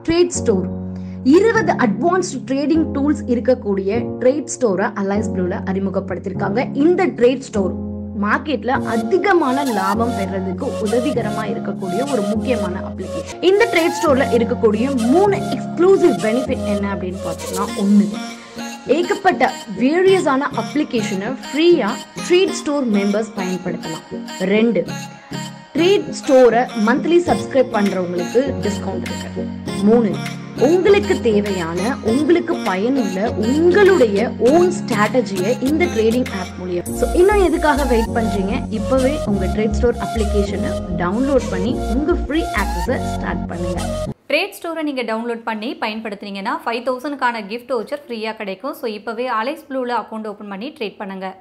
Trade store இருபது advanced trading tools இருக்கக்கூடிய trade ஸ்டோரை அலைன்ஸ் ப்ளூல அறிமுகப்படுத்திருக்காங்க இந்த ட்ரேட் ஸ்டோர் மார்க்கெட்ல அதிகமான லாபம் பெறதுக்கு உதவிகரமா இருக்கக்கூடிய ஒரு முக்கியமான அப்ளிகேஷன் இந்த ட்ரேட் ஸ்டோர்ல இருக்கக்கூடிய மூணு எக்ஸ்க்ளூசிவ் பெனிஃபிட் என்ன அப்படின்னு பார்த்தீங்கன்னா ஒண்ணு ஏகப்பட்ட வேரியஸான அப்ளிகேஷனை ஃப்ரீயா ட்ரேட் ஸ்டோர் மெம்பர்ஸ் பயன்படுத்தலாம் ரெண்டு ட்ரேட் ஸ்டோரை மந்த்லி சப்ஸ்கிரைப் பண்றவங்களுக்கு டிஸ்கவுண்ட் இருக்கு மூணு உங்களுக்கு தேவையான உங்களுக்கு பயனுள்ள உங்களுடைய ஓன் ஸ்ட்ராட்டஜியை இந்த ட்ரேடிங் ஆப் மூலியம் ஸோ இன்னும் எதுக்காக வெயிட் பண்றீங்க இப்பவே உங்க ட்ரேட் ஸ்டோர் அப்ளிகேஷனை டவுன்லோட் பண்ணி உங்க ஃப்ரீ ஆக்சஸை ஸ்டார்ட் பண்ணுங்க ட்ரேட் ஸ்டோரை நீங்கள் டவுன்லோட் பண்ணி பயன்படுத்துனீங்கன்னா ஃபைவ் தௌசண்ட்க்கான கிஃப்ட் வவுச்சர் ஃப்ரீயாக கிடைக்கும் ஸோ இப்போவே அலைஸ் ப்ளூவில் அக்கௌண்ட் ஓப்பன் பண்ணி ட்ரேட் பண்ணுங்கள்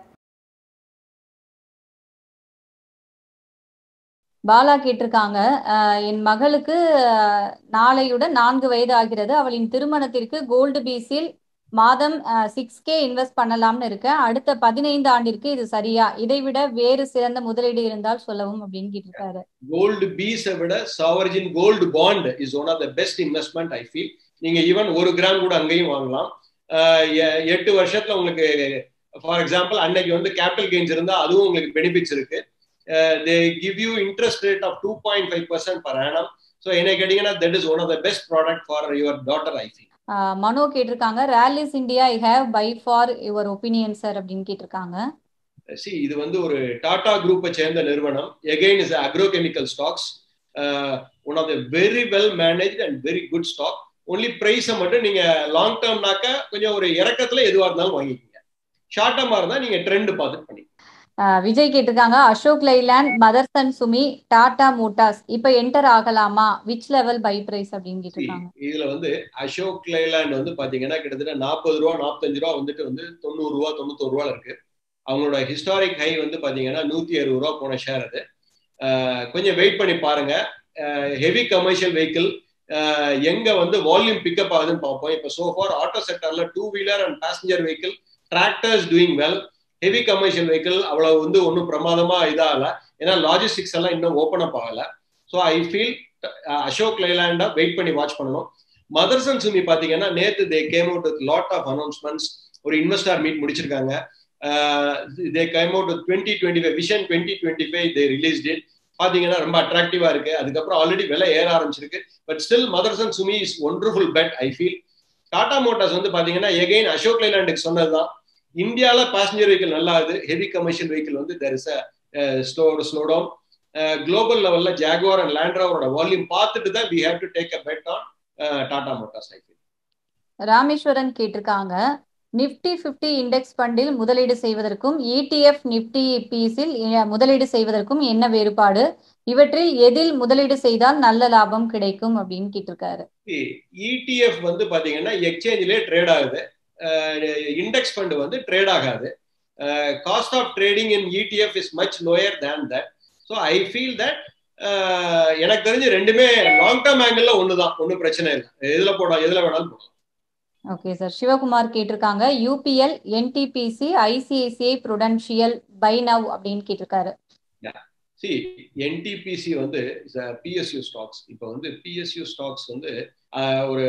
பாலா கேட்டிருக்காங்க அஹ், என் மகளுக்கு அஹ், நாளையுடன் நான்கு வயது ஆகிறது அவளின் திருமணத்திற்கு கோல்டு பீஸில் மாதம் சிக்ஸ் கே இன்வெஸ்ட் பண்ணலாம்னு இருக்கேன் அடுத்த பதினைந்து ஆண்டிற்கு இது சரியா இதைவிட வேறு சிறந்த முதலீடு இருந்தால் சொல்லவும் அப்படின்னு கேட்டிருக்காரு கோல்டு பீஸை விட sovereign gold bond is one of the best investment I feel நீங்க ஈவன் ஒரு கிராம் கூட அங்கேயும் வாங்கலாம் ஆஹ் எ- எட்டு வருஷத்துல உங்களுக்கு ஃபார் எக்ஸாம்பிள் அன்னைக்கு வந்து கேபிட்டல் கெயின்ஸ் இருந்தா அதுவும் உங்களுக்கு பெனிஃபிட்ஸ் இருக்கு they give you interest rate of two point five percent per annum so என்ன கேட்டீங்கன்னா that is one of the best product for your daughter I feel ah, Mano கேட்டிருக்காங்க Rallis India I have buy for your opinion sir அப்படின்னு கேட்டிருக்காங்க C இது வந்து ஒரு டாடா குரூப்பை சேர்ந்த நிறுவனம் again is agrochemical stocks one of the very well manage and very good stock only ப்ரைஸை மட்டும் நீங்க லாங் டேர்ம்னாக்க கொஞ்சம் ஒரு இறக்கத்துல எதுவா இருந்தாலும் வாங்கிக்கோங்க ஷார்ட் டேர்மா இருந்தா நீங்க ட்ரெண்ட் பார்த்துட்டு பண்ணி அஹ், விஜய் கேட்டிருக்காங்க அசோக் லைலாண்ட் மதர்சன் சுமி டாடா மோட்டார்ஸ் இப்போ என்டர் ஆகலாமா விச் லெவல் பை பிரைஸ் அப்படின்னு கேட்டிருக்காங்க இதுல வந்து அசோக் லைலாண்ட் வந்து பாத்தீங்கன்னா கிட்டத்தட்ட நாற்பது ரூபா நாற்பத்தஞ்சு ரூபா வந்துட்டு வந்து தொண்ணூறு ரூபா தொண்ணூத்தொரு ரூபா இருக்கு அவங்களோட ஹிஸ்டாரிக் ஹை வந்து பாத்தீங்கன்னா நூத்தி அறுபது ரூபா போன ஷேர் அது அஹ் கொஞ்சம் வெயிட் பண்ணி பாருங்க ஹெவி கமர்ஷியல் வெஹிக்கிள் எங்க வந்து வால்யூம் பிக்கப் ஆகுதுன்னு பார்ப்போம் இப்போ சோஃபார் ஆட்டோ செக்டர்ல two wheeler and passenger vehicle tractors doing well heavy commercial vehicle அவ்வளவு வந்து ஒன்றும் பிரமாதமா இதாகல ஏன்னா லாஜிஸ்டிக்ஸ் எல்லாம் இன்னும் ஓப்பன் அப் ஆகல ஸோ ஐ ஃபீல் அசோக் லைலாண்டா வெயிட் பண்ணி வாட்ச் பண்ணணும் மதர்சன் சுமி பாத்தீங்கன்னா நேத்து they came out with lot of announcements ஒரு இன்வெஸ்டார் மீட் முடிச்சிருக்காங்க they came out with twenty twenty five vision twenty twenty five they release date பாத்தீங்கன்னா ரொம்ப அட்ராக்டிவா இருக்கு அதுக்கப்புறம் ஆல்ரெடி விலை ஏற ஆரம்பிச்சிருக்கு but still Motherson Sumi is wonderful bet I feel Tata Motors வந்து பாத்தீங்கன்னா எகைன் அசோக் லைலாண்டுக்கு சொன்னதுதான் இந்தியால பேசஞ்சர் வெஹிக்கிள் நல்லா இது ஹெவி கமர்ஷியல் வெஹிக்கிள் வந்து there is slow slow down global லெவல்ல ஜாகுவார் அண்ட் லேண்ட்ரோவரோட வால்யூம் பார்த்துட்டு தான் we have to take a bet on Tata Motors I feel Rameswaran கேட்டிருக்காங்க நிப்டி 50 இண்டெக்ஸ் ஃபண்டில் முதலீடு செய்வதற்கும் இடிஎஃப் நிப்டி பீஸில் முதலீடு செய்வதற்கும் என்ன வேறுபாடு இவற்றில் எதில் முதலீடு செய்தால் நல்ல லாபம் கிடைக்கும் அப்படின்னு கேட்டிருக்காரு இடிஎஃப் வந்து பாத்தீங்கன்னா எக்ஸ்சேஞ்சிலே ட்ரேட் ஆகுது இண்டெக்ஸ் ஃபண்ட் வந்து ட்ரேட் ஆகாது cost of trading in ETF is much lower than that so I feel that எனக்கு தெரிஞ்சு ரெண்டுமே லாங் டேர்ம் ஆங்கிள் ஒண்ணுதான் ஒன்றும் பிரச்சனை இல்லை எதுல போடலாம் எதுல வேணாலும் போடலாம் ஓகே சார் சிவகுமார் கேட்டிருக்காங்க UPL NTPC ICICI Prudential buy now அப்படின்னு கேட்டிருக்காரு சி என்டிபிசி வந்து பிஎஸ்யூ ஸ்டாக்ஸ் இப்போ வந்து பிஎஸ்யூ ஸ்டாக்ஸ் வந்து ஆஹ், ஒரு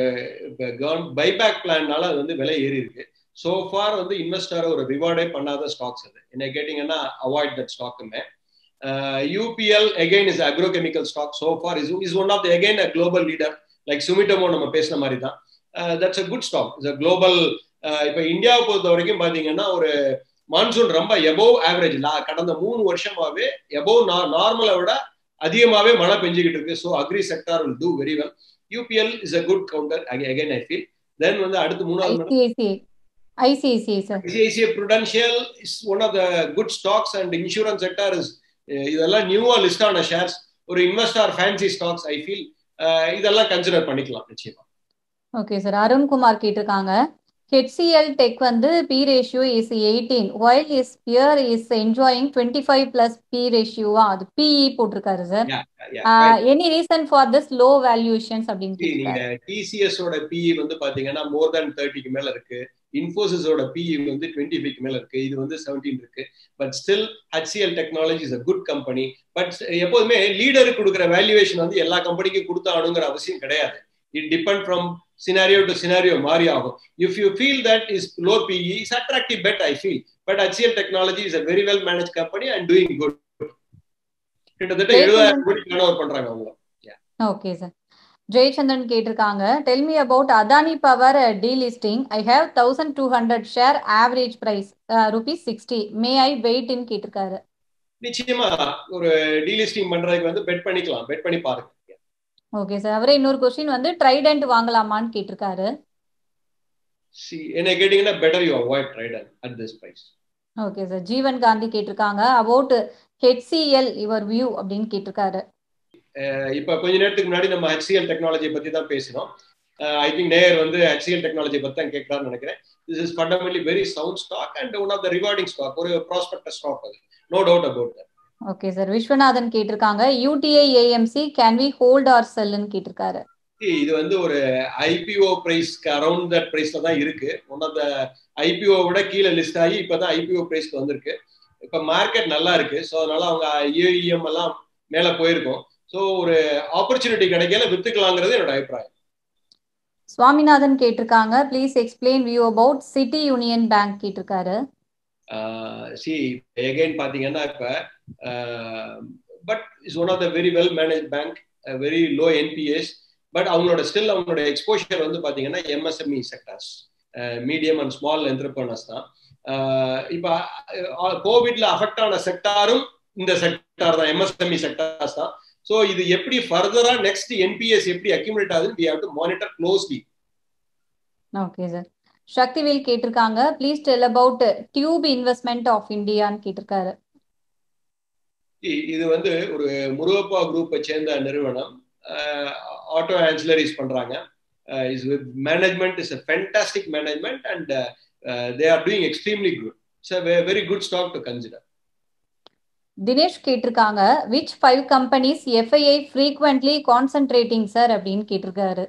பைபேக் பிளான்னால அது வந்து விலை ஏறி இருக்கு சோ ஃபார் வந்து இன்வெஸ்டரை ஒரு ரிவார்டே பண்ணாத ஸ்டாக்ஸ் அது என்ன கேட்டீங்கன்னா அவாய்ட் தட் ஸ்டாக்குமே UPL again is agrochemical stock so far is is one of the again a global leader like Sumitomo நம்ம பேசின மாதிரி தான் that's a good stock is a global இப்போ இந்தியாவை பொறுத்த வரைக்கும் பாத்தீங்கன்னா ஒரு மான்சூன் ரொம்ப எபோவ் ஆவரேஜ் கடந்த மூணு வருஷமாவே எபோவ் நார்மலை விட அதிகமாவே மழை பெஞ்சுக்கிட்டு இருக்கு so agri sector will do very well UPL is a good counter again I feel then வந்து அடுத்து மூணாவது ICICI ICICI sir ICICI Prudential is one of the good stocks and insurance sector is இதெல்லாம் நியூவா list ஆன shares ஒரு investor fancy stocks I feel இதெல்லாம் consider பண்ணிக்கலாம் நிச்சயமா ஓகே சார் அருண்குமார் கேட்டிருக்காங்க ஹெச்சிஎல் டெக் வந்து P ratio is eighteen while is peer is enjoying twenty five plus P ரேஷியோவா அது பிஇ போட்டிருக்காரு sir any reason for this low valuations அப்படின்னு நீங்க கேட்டிருக்காரு டிசிஎஸ் ஓட பிஇ வந்து பாத்தீங்கன்னா மோர் தேன் தேர்ட்டிக்கு மேல இருக்கு இன்ஃபோசிஸோட பிஇ வந்து டுவெண்ட்டி ஃபைவ்க்கு மேல இருக்கு இது வந்து செவன்டீன் இருக்கு but still HCL technology is a good company but எப்போதுமே லீடருக்கு கொடுக்குற வேல்யூவேஷன் வந்து எல்லா கம்பெனிக்கும் கொடுத்தானுங்கிற அவசியம் கிடையாது it depend from scenario to scenario மாறி ஆகும் if you feel that is low PE is attractive bet I feel but HCL technology is a very well manage company and doing good கிட்டத்தட்ட எழுபதாயிரம் கோடி டர்ன் ஓவர் பண்றாங்க அவங்க okay sir Jayachandran கேட்டிருக்காங்க tell me about Adani power delisting I have thousand two hundred share average price rupees sixty may I வெயிட்னு கேட்டிருக்காரு நிச்சயமா ஒரு டீலிஸ்டிங் பண்றதுக்கு வந்து பெட் பண்ணிக்கலாம் பெட் பண்ணி பாருங்க ஓகே சார் அவரே இன்னொரு கொஸ்டின் வந்து ட்ரைடன்ட் வாங்கலாமான்னு கேட்டிருக்காரு சி என்ன கேட்டீங்கன்னா better you avoid Trident at this price okay sir Jeevan Gandhi கேட்டிருக்காங்க அபவுட் ஹெச்சிஎல் யுவர் வியூ அப்படின்னு கேட்டிருக்காரு இப்ப கொஞ்ச நேரத்துக்கு முன்னாடி நம்ம ஹெச்சிஎல் டெக்னாலஜி பத்தி தான் பேசினோம் ஐ திங்க் நேயர் வந்து ஹெச்சிஎல் டெக்னாலஜி பத்தி தான் கேட்கறாருன்னு நினைக்கிறேன் this is fundamentally very sound stock and one of the rewarding stock ஒரு ப்ராஸ்பெக்டர் ஸ்டாக் அது no doubt about that okay sir Viswanathan கேட்டிருக்காங்க UTI AMC can we hold or செல்லுன்னு கேட்டிருக்காரு இது வந்து ஒரு ஐபிஓ பிரைஸ்க்கு அரௌண்ட் தட் பிரைஸ்ல தான் இருக்கு ஒன் ஆஃப் த ஐபிஓ விட கீழே லிஸ்ட் ஆகி இப்பதான் ஐபிஓ பிரைஸ்க்கு வந்திருக்கு இப்ப மார்க்கெட் நல்லா இருக்கு ஸோ அதனால அவங்க ஏஇஎம் எல்லாம் மேல போயிருக்கும் ஸோ ஒரு ஆப்பர்ச்சுனிட்டி கிடைக்கல வித்துக்கலாங்கிறது என்னோட அபிப்பிராயம் சுவாமிநாதன் கேட்டிருக்காங்க please explain view about City Union Bank கேட்டிருக்காரு சி எகைன் பாத்தீங்கன்னா இப்ப but is one of the very well manage bank very low NPS but அவங்களோட ஸ்டில் அவங்களோட எக்ஸ்போஷர் வந்து பாத்தீங்கன்னா MSME sectors medium and small entrepreneurs தான் இப்போ கோவிட்ல அஃபெக்ட் ஆன செக்டாரும் இந்த செக்டார் தான் எம்எஸ்எம்இ செக்டார்ஸ் தான் ஸோ இது எப்படி ஃபர்தரா நெக்ஸ்ட் என்பிஎஸ் எப்படி அக்யூமுலேட் ஆகுதுன்னு we have to monitor closely okay sir Sakthivel கேட்டிருக்காங்க please tell about tube investment of இந்தியான்னு கேட்டிருக்காரு இது வந்து ஒரு முருகப்பா குரூப்பை சேர்ந்த நிறுவனம் ஆட்டோ ஆன்சிலரிஸ் பண்றாங்க is with management is a fantastic management and they are doing extremely good it's a very good stock to consider Dinesh கேட்டிருக்காங்க which five companies FII frequently concentrating sir அப்படின்னு கேட்டிருக்காரு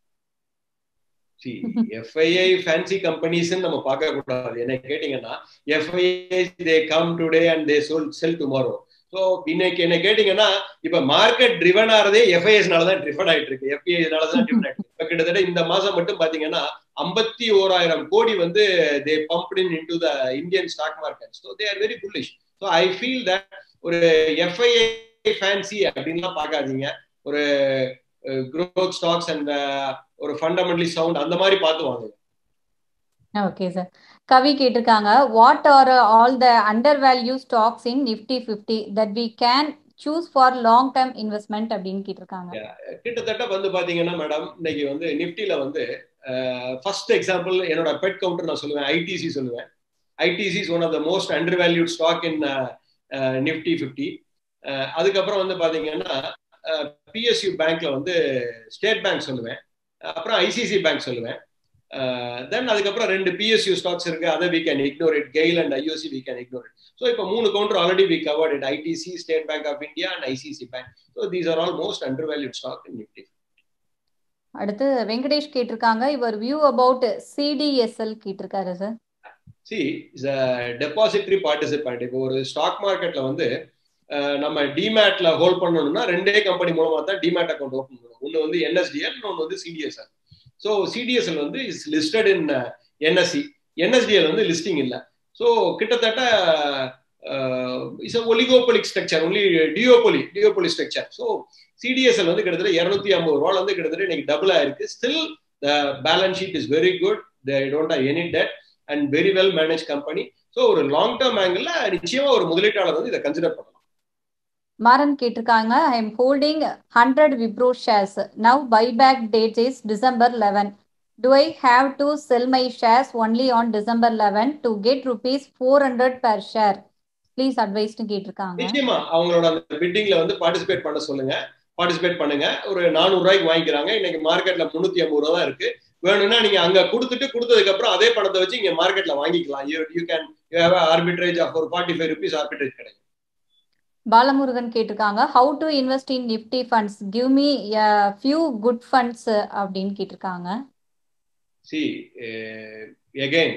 எஃப்ஐஐ ஃபேன்சி கம்பெனிஸ் நம்ம பார்க்க கூடாது என்ன கேட்டீங்கன்னா FII they come today and they sole sell tomorrow so இன்னைக்கு என்ன கேட்டீங்கன்னா இப்ப மார்க்கெட் ட்ரிவன் ஆறதே எஃப்ஐஎஸ்னால தான் ட்ரிவன் ஆயிட்டு இருக்கு எஃப்ஐஎஸ்னால தான் ட்ரிவன் ஆயிட்டு இப்ப கிட்டத்தட்ட இந்த மாசம் மட்டும் பாத்தீங்கன்னா ஐம்பத்தி ஓராயிரம் கோடி வந்து they pumped in into the Indian stock market so they are very bullish so I feel that ஒரு எஃப்ஐஐ ஃபேன்சி அப்படின்லாம் பார்க்காதீங்க ஒரு க்ரோத் ஸ்டாக்ஸ் அண்ட் ஒரு ஃபண்டமெண்டலி சவுண்ட் அந்த மாதிரி பார்த்து வாங்குங்க ஓகே சார் கவி கேட்டிருக்காங்க what are all the under value stocks in Nifty fifty that we can choose for long term investment அப்படின்னு கேட்டிருக்காங்க கிட்டத்தட்ட வந்து பாத்தீங்கன்னா மேடம் இன்னைக்கு வந்து நிஃப்டில வந்து ஃபர்ஸ்ட் எக்ஸாம்பிள் என்னோட பெட் கவுண்டர் நான் சொல்லுவேன் ஐடிசி சொல்லுவேன் ITC is one of the most under valued stock in Nifty fifty அதுக்கப்புறம் வந்து பாத்தீங்கன்னா பிஎஸ்யூ பேங்க்ல வந்து ஸ்டேட் பேங்க் சொல்லுவேன் அப்புறம் ஐசிசி பேங்க் சொல்லுவேன் தென் அதுக்கப்புறம் ரெண்டு பிஎஸ்யூ ஸ்டாக்ஸ் இருக்கு அதை we can ignore it GAIL and IOC we can ignore it so இப்போ மூணு counter already we covered it ITC State Bank of India and ICICI bank so these are all most under valued stock in Nifty அடுத்து வெங்கடேஷ் கேட்டிருக்காங்க இவர் view about CDSL கேட்டிருக்காரு sir see is a depository participant இப்போ ஒரு stock மார்க்கெட்ல வந்து நம்ம டிமேட்ல hold பண்ணணும்னா ரெண்டே கம்பெனி மூலமா தான் டிமேட் அக்கௌண்ட் ஓப்பன் பண்ணுவோம் ஒன்று வந்து என்எஸ்டிஎல் இன்னொன்று வந்து சிடிஎஸ்எல் ஸோ சிடிஎஸ்எல் வந்து is listed in NSE NSDL வந்து லிஸ்டிங் இல்லை ஸோ கிட்டத்தட்ட is oligopolic structure only duopoly duopoly structure so CDSL வந்து கிட்டத்தட்ட இரநூத்தி ஐம்பது ரூபால வந்து கிட்டத்தட்ட இன்னைக்கு டபுள் ஆயிருக்கு still the balance sheet is very good they don't have any debt and very well manage company so ஒரு லாங் டேர்ம் ஆங்கிள் நிச்சயமா ஒரு முதலீட்டாளர் வந்து இதை கன்சிடர் பண்ணலாம் மாறன் கேட்டிருக்காங்க I am holding hundred Wipro shares now buyback date is December eleven do I have to sell my shares only on December eleven to get rupees four hundred per share please அட்வைஸ்னு கேட்டிருக்காங்க நிச்சயமா அவங்களோட அந்த பிட்டிங்ல வந்து participate பண்ண சொல்லுங்க participate பண்ணுங்க ஒரு நானூறு ரூபாய்க்கு வாங்கிக்கிறாங்க இன்னைக்கு மார்க்கெட்ல முன்னூத்தி ஐம்பது ரூபா தான் இருக்கு வேணும்னா நீங்க அங்க கொடுத்துட்டு கொடுத்ததுக்கு அப்புறம் அதே பணத்தை வச்சு இங்க மார்க்கெட்ல வாங்கிக்கலாம் you you can you have arbitrage of ஒரு ஃபார்ட்டி ஃபைவ் ருபீஸ் ஆர்பிட்ரேஜ் கிடைக்கும் பாலமுருகன் கேட்டிருக்காங்க how to invest in Nifty funds give me few good funds அப்படின்னு கேட்டிருக்காங்க see again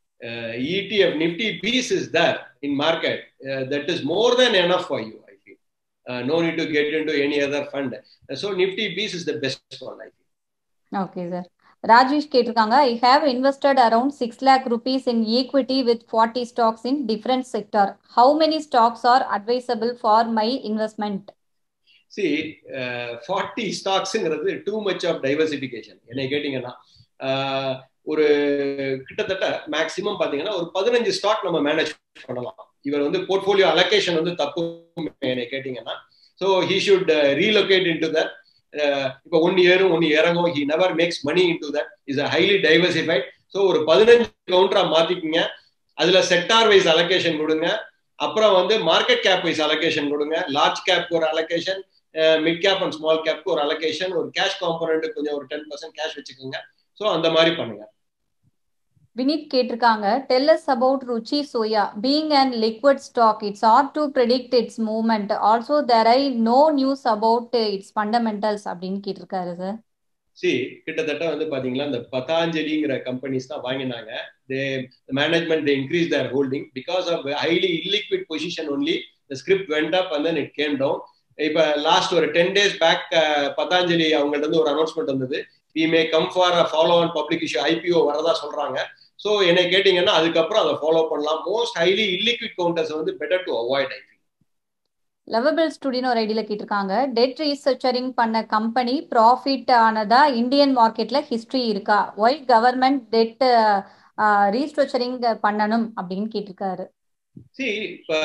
ETF Nifty piece is there in market. Uh, that is more than enough for you, I feel. Uh, no need to get into any other fund. Uh, so Nifty piece is the best one, I feel. Okay sir Rajesh கேட்டிருக்காங்க I have invested around six lakh rupees in equity with forty stocks in different sector how many stocks are advisable for my investment see forty ஸ்டாக்ஸுங்கிறது too much of diversification என்னை கேட்டீங்கன்னா ஒரு கிட்டத்தட்ட maximum பாத்தீங்கன்னா ஒரு பதினஞ்சு stock நம்ம மேனேஜ் பண்ணலாம் இவர் வந்து போர்ட்ஃபோலியோ அலோகேஷன் வந்து தப்பு என்னை கேட்டீங்கன்னா so he should relocate into that இப்போ ஒன் இயரும் ஒன் இறங்கும் he never makes money into that is a highly diversified so ஒரு பதினஞ்சு கவுண்டரா மாத்திக்கங்க அதுல செக்டார் வைஸ் அலோகேஷன் கொடுங்க அப்புறம் வந்து மார்க்கெட் கேப் வைஸ் அலோகேஷன் கொடுங்க லார்ஜ் கேப் ஒரு allocation mid cap and small கேப்க்கு ஒரு அலோகேஷன் ஒரு கேஷ் காம்பனண்ட் கொஞ்சம் ஒரு டென் பர்சன்ட் கேஷ் வச்சுக்கோங்க ஸோ அந்த மாதிரி பண்ணுங்க வினித் கேட்டிருக்காங்க tell us about Ruchi Soya being and liquid stock its are to predict its movement also there I no news about its fundamentals அப்படின்னு கேட்டிருக்காரு சார் சி கிட்டத்தட்ட வந்து பாத்தீங்களா இந்த பதாஞ்சலிங்கிற கம்பெனிஸ் தான் வாங்கினாங்க they management they increase their holding because of highly illiquid position only the script went up and then it came down இப்ப last ஒரு டென் டேஸ் பேக் பதாஞ்சலி அவங்கள்ட்ட இருந்து ஒரு அனௌன்ஸ்மெண்ட் வந்தது we may come for follow on public issue IPO வரதா சொல்றாங்க so என்னை கேட்டீங்கன்னா அதுக்கப்புறம் அதை ஃபாலோ பண்ணலாம் மோஸ்ட் ஹைலி இல்லிக்விட் கவுண்டர்ஸ் வந்து பெட்டர் டு அவாய்ட் ஐ லெவபிள் ஸ்டுடியோன்னு ஒரு ஐடியில் கேட்டிருக்காங்க டெட் ரீசர்ச்சரிங் பண்ண கம்பெனி ப்ராஃபிட் ஆனதா இந்தியன் மார்க்கெட்ல ஹிஸ்ட்ரி இருக்கா ஒய் கவர்மெண்ட் டெட் ரீஸ்ட்ரக்சரிங் பண்ணணும் அப்படின்னு கேட்டிருக்காரு சி இப்ப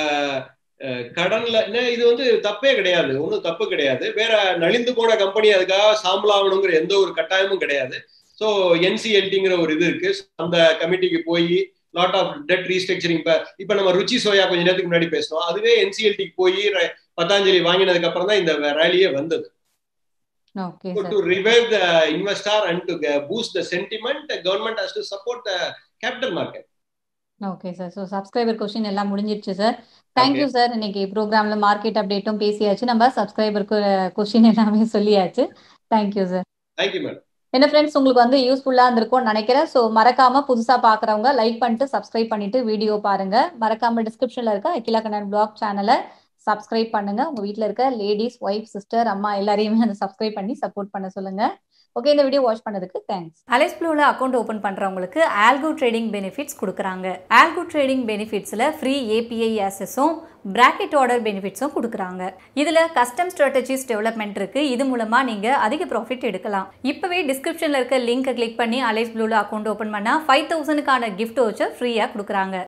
கடன்ல இது வந்து தப்பே கிடையாது ஒன்றும் தப்பு கிடையாது வேற நலிந்து போன கம்பெனி அதுக்காக சாம்பலாகணுங்கிற எந்த ஒரு கட்டாயமும் கிடையாது ஸோ என்சிஎல்டிங்கிற ஒரு இது இருக்கு அந்த கமிட்டிக்கு போய் லாட் ஆஃப் டெட் ரீஸ்ட்ரக்சரிங் இப்ப இப்ப நம்ம ருச்சி சோயா கொஞ்ச நேரத்துக்கு முன்னாடி பேசணும் அதுவே என்சிஎல்டிக்கு போய் பதாஞ்சலி வாங்கினதுக்கு அப்புறம் தான் இந்த ரேலியே வந்தது to revive the investor and to boost the sentiment government has to support the capital market okay sir so subscriber question எல்லாம் முடிஞ்சிருச்சு சார் தேங்க்யூ சார் இன்னைக்கு ப்ரோக்ராம்ல மார்க்கெட் அப்டேட்டும் பேசியாச்சு நம்ம சப்ஸ்கிரைபருக்கு கொஸ்டின் எல்லாமே சொல்லியாச்சு தேங்க்யூ சார் தேங்க்யூ மேடம் என்ன ஃப்ரெண்ட்ஸ் உங்களுக்கு வந்து யூஸ்ஃபுல்லாக இருந்திருக்கும்னு நினைக்கிறேன் ஸோ மறக்காம புதுசாக பார்க்குறவங்க லைக் பண்ணிட்டு சப்ஸ்கிரைப் பண்ணிட்டு வீடியோ பாருங்க மறக்காம டிஸ்கிரிப்ஷனில் இருக்க அகிலா கண்ணன் பிளாக் சேனலை சப்ஸ்கிரைப் பண்ணுங்க உங்க வீட்டில் இருக்க லேடிஸ் ஒய்ஃப் சிஸ்டர் அம்மா எல்லாரையுமே அதை சப்ஸ்கிரைப் பண்ணி சப்போர்ட் பண்ண சொல்லுங்க ஓகே இந்த வீடியோ வாட்ச் பண்ணதுக்கு தேங்க்ஸ் அலைஸ் ப்ளூவில் அக்கௌண்ட் ஓப்பன் பண்ணுறவங்களுக்கு ஆல்கோ ட்ரேடிங் பெனிஃபிட்ஸ் கொடுக்குறாங்க ஆல்கோ ட்ரேடிங் பெனிஃபிட்ஸில் ஃப்ரீ ஏபிஐ ஆக்சஸும் பிராக்கெட் ஆர்டர் பெனிஃபிட்ஸும் கொடுக்குறாங்க இதில் கஸ்டம் ஸ்ட்ராட்டஜிஸ் டெவலப்மெண்ட் இருக்குது இது மூலமாக நீங்கள் அதிக ப்ராஃபிட் எடுக்கலாம் இப்போவே டிஸ்கிரிப்ஷனில் இருக்க லிங்கை கிளிக் பண்ணி அலைஸ் ப்ளூவில் அக்கௌண்ட் ஓப்பன் பண்ணால் ஃபைவ் தௌசண்ட்க்கான கிஃப்ட் வச்சு ஃப்ரீயாக கொடுக்குறாங்க